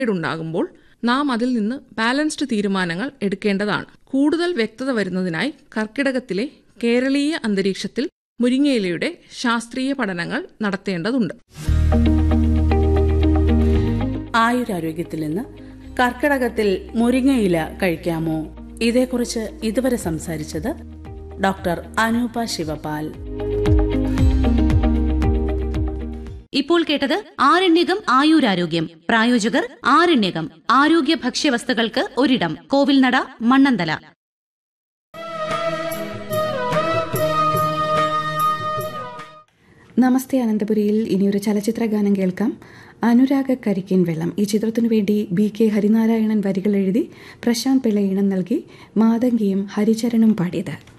ഉണ്ടാകുമ്പോൾ നാം അതിൽ നിന്ന് ബാലൻസ്ഡ് തീരുമാനങ്ങൾ എടുക്കേണ്ടതാണ് കൂടുതൽ വ്യക്തത വരുന്നതിനായി കർക്കിടകത്തിലെ കേരളീയ അന്തരീക്ഷത്തിൽ മുരിങ്ങയിലയുടെ ശാസ്ത്രീയ പഠനങ്ങൾ നടത്തേണ്ടതുണ്ട് ആയുരാരോഗ്യത്തിൽ നിന്ന് കർക്കിടകത്തിൽ മുരിങ്ങയില കഴിക്കാമോ ഇതേക്കുറിച്ച് ഇതുവരെ സംസാരിച്ചത് ഡോക്ടർ അനൂപ ശിവപാൽ ഇപ്പോൾ കേട്ടത് ആരണ്യകം ആയുരാരോഗ്യം പ്രായോജകർ ആരണ്യകം ആരോഗ്യ ഭക്ഷ്യവസ്തുക്കൾക്ക് ഒരിടം കോവിൽനട മണ്ണന്തല നമസ്തേ അനന്തപുരിയിൽ ഇനിയൊരു ചലച്ചിത്ര ഗാനം കേൾക്കാം അനുരാഗ കരിക്കിൻ വെള്ളം ഈ ചിത്രത്തിനു വേണ്ടി ബി കെ ഹരിനാരായണൻ വരികൾ എഴുതി പ്രശാന്ത് പിള്ള ഈണം നൽകി മാതങ്കിയും ഹരിചരണും പാടിയത്